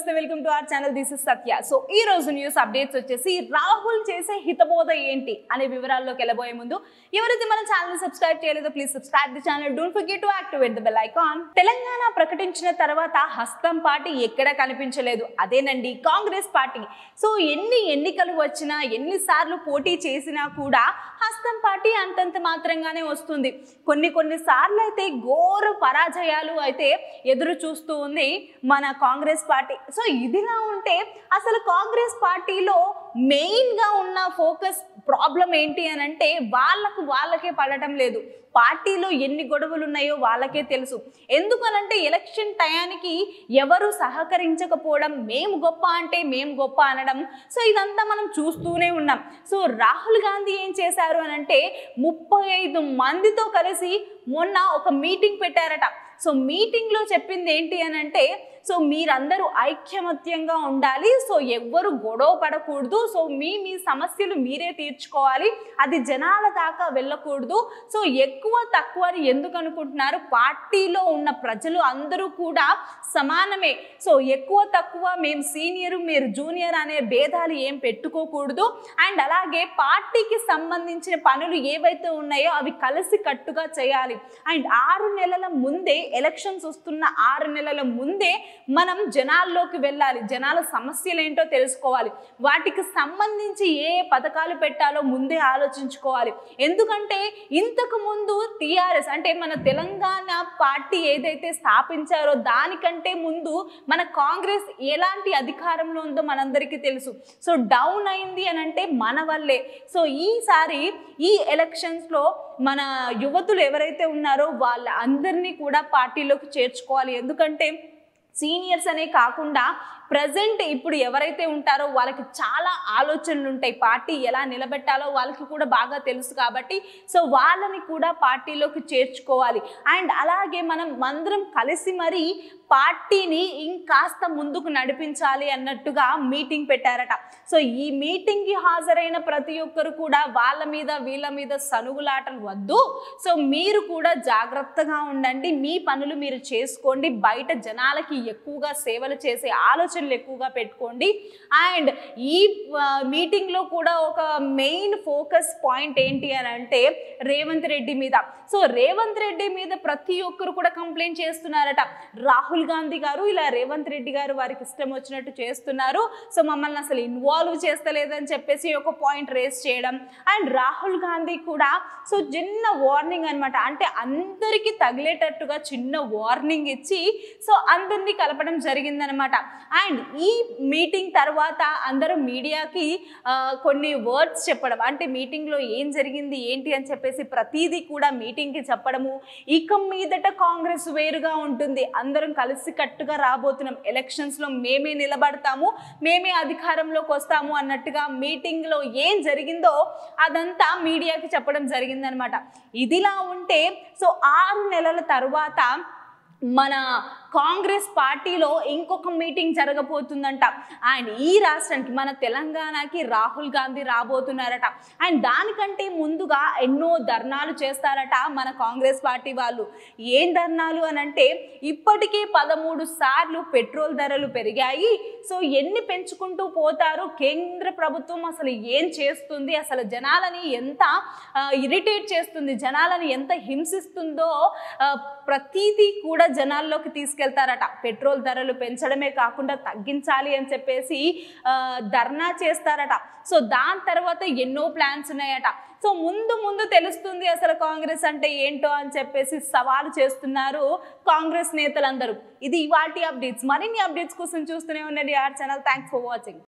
నమస్తే welcome to our channel this is Satya so ఈ రోజు న్యూస్ అప్డేట్స్ వచ్చేసి రాహుల్ చేసే హితబోధ ఏంటి అనే వివరాల్లోకి వెళ్ళబోయే ముందు ఎవరైతే మన ఛానల్ సబ్స్క్రైబ్ చేయలేదో please subscribe the channel don't forget to activate the bell icon Telangana ప్రకటించిన తర్వాత హస్తం పార్టీ ఎక్కడ కనిపించలేదు అదేనండి కాంగ్రెస్ పార్టీ సో ఎన్ని ఎన్నికలు వచ్చినా ఎన్నిసార్లు పోటీ చేసినా కూడా హస్తం పార్టీ అంతంత మాత్రంగానే వస్తుంది కొన్ని కొన్ని సార్లు అయితే ఘోర పరాజయాలు అయితే ఎదురు చూస్తూ ఉంది మన కాంగ్రెస్ పార్టీ సో ఇదిలా ఉంటే అసలు కాంగ్రెస్ పార్టీలో మెయిన్గా ఉన్న ఫోకస్ ప్రాబ్లం ఏంటి అని అంటే వాళ్ళకు వాళ్ళకే పడటం లేదు పార్టీలో ఎన్ని గొడవలు ఉన్నాయో వాళ్ళకే తెలుసు ఎందుకనంటే ఎలక్షన్ టయానికి ఎవరు సహకరించకపోవడం మేము గొప్ప అంటే మేము గొప్ప అనడం సో ఇదంతా మనం చూస్తూనే ఉన్నాం సో రాహుల్ గాంధీ ఏం చేశారు అని అంటే ముప్పై ఐదు మందితో కలిసి మొన్న ఒక మీటింగ్ పెట్టారట సో మీటింగ్లో చెప్పింది ఏంటి అని అంటే సో మీరందరూ ఐక్యమత్యంగా ఉండాలి సో ఎవ్వరు గొడవ పడకూడదు సో మీ మీ సమస్యలు మీరే తీర్చుకోవాలి అది జనాల దాకా వెళ్ళకూడదు సో ఎక్కువ తక్కువ అని ఎందుకు అనుకుంటున్నారు పార్టీలో ఉన్న ప్రజలు అందరూ కూడా సమానమే సో ఎక్కువ తక్కువ మేము సీనియర్ మీరు జూనియర్ అనే భేదాలు ఏం పెట్టుకోకూడదు అండ్ అలాగే పార్టీకి సంబంధించిన పనులు ఏవైతే ఉన్నాయో అవి కలిసి కట్టుగా చేయాలి అండ్ ఆరు నెలల ముందే ఎలక్షన్స్ వస్తున్న ఆరు నెలల ముందే మనం జనాల్లోకి వెళ్ళాలి జనాల సమస్యలు ఏంటో తెలుసుకోవాలి వాటికి సంబంధించి ఏ ఏ పథకాలు పెట్టాలో ముందే ఆలోచించుకోవాలి ఎందుకంటే ఇంతకు ముందు టీఆర్ఎస్ అంటే మన తెలంగాణ పార్టీ ఏదైతే స్థాపించారో దానికంటే ముందు మన కాంగ్రెస్ ఎలాంటి అధికారంలో ఉందో మనందరికీ తెలుసు సో డౌన్ అయింది అని అంటే మన వల్లే సో ఈసారి ఈ ఎలక్షన్స్లో మన యువతులు ఎవరైతే ఉన్నారో వాళ్ళ అందరినీ కూడా పార్టీలోకి చేర్చుకోవాలి ఎందుకంటే సీనియర్స్ అనే కాకుండా ప్రజెంట్ ఇప్పుడు ఎవరైతే ఉంటారో వాళ్ళకి చాలా ఆలోచనలు ఉంటాయి పార్టీ ఎలా నిలబెట్టాలో వాళ్ళకి కూడా బాగా తెలుసు కాబట్టి సో వాళ్ళని కూడా పార్టీలోకి చేర్చుకోవాలి అండ్ అలాగే మనం అందరం కలిసి మరి పార్టీని ఇంకాస్త ముందుకు నడిపించాలి అన్నట్టుగా మీటింగ్ పెట్టారట సో ఈ మీటింగ్కి హాజరైన ప్రతి ఒక్కరు కూడా వాళ్ళ మీద వీళ్ళ మీద సనుగులాటలు వద్దు సో మీరు కూడా జాగ్రత్తగా ఉండండి మీ పనులు మీరు చేసుకోండి బయట జనాలకి ఎక్కువగా సేవలు చేసే ఆలోచనలు ఎక్కువగా పెట్టుకోండి అండ్ ఈ మీటింగ్లో కూడా ఒక మెయిన్ ఫోకస్ పాయింట్ ఏంటి అని అంటే రేవంత్ రెడ్డి మీద సో రేవంత్ రెడ్డి మీద ప్రతి ఒక్కరు కూడా కంప్లైంట్ చేస్తున్నారట రాహుల్ గాంధీ గారు ఇలా రేవంత్ రెడ్డి గారు వారికి ఇష్టం వచ్చినట్టు చేస్తున్నారు సో మమ్మల్ని అసలు ఇన్వాల్వ్ చేస్తలేదని చెప్పేసి ఒక పాయింట్ రేస్ చేయడం అండ్ రాహుల్ గాంధీ కూడా సో చిన్న వార్నింగ్ అనమాట అంటే అందరికీ తగిలేటట్టుగా చిన్న వార్నింగ్ ఇచ్చి సో అందరినీ కలపడం జరిగిందనమాట అండ్ ఈ మీటింగ్ తర్వాత అందరూ మీడియాకి ఆ, కొన్ని వర్డ్స్ చెప్పడం అంటే మీటింగ్లో ఏం జరిగింది ఏంటి అని చెప్పేసి ప్రతిదీ కూడా మీటింగ్కి చెప్పడము ఇక మీదట కాంగ్రెస్ వేరుగా ఉంటుంది అందరం కలిసి కట్టుగా రాబోతున్నాం ఎలక్షన్స్లో మేమే నిలబడతాము మేమే అధికారంలోకి వస్తాము అన్నట్టుగా మీటింగ్లో ఏం జరిగిందో అదంతా మీడియాకి చెప్పడం జరిగిందనమాట ఇదిలా ఉంటే సో ఆరు నెలల తర్వాత మన కాంగ్రెస్ పార్టీలో ఇంకొక మీటింగ్ జరగబోతుందంట అండ్ ఈ రాష్ట్రానికి మన తెలంగాణకి రాహుల్ గాంధీ రాబోతున్నారట అండ్ దానికంటే ముందుగా ఎన్నో ధర్నాలు చేస్తారట మన కాంగ్రెస్ పార్టీ వాళ్ళు ఏం ధర్నాలు అని అంటే ఇప్పటికే పదమూడు సార్లు పెట్రోల్ ధరలు పెరిగాయి సో ఎన్ని పెంచుకుంటూ పోతారు కేంద్ర ప్రభుత్వం అసలు ఏం చేస్తుంది అసలు జనాలని ఎంత ఇరిటేట్ చేస్తుంది జనాలని ఎంత హింసిస్తుందో ఆ, ప్రతీదీ కూడా జనాల్లోకి తీసుకెళ్తారట పెట్రోల్ ధరలు పెంచడమే కాకుండా తగ్గించాలి అని చెప్పేసి ఆ, ధర్నా చేస్తారట సో దాని తర్వాత ఎన్నో ప్లాన్స్ ఉన్నాయట సో ముందు ముందు తెలుస్తుంది అసలు కాంగ్రెస్ అంటే ఏంటో అని చెప్పేసి సవాలు చేస్తున్నారు కాంగ్రెస్ నేతలందరూ ఇది ఇవాటి అప్డేట్స్ మరిన్ని అప్డేట్స్ కోసం చూస్తూనే ఉండండి our channel thanks for watching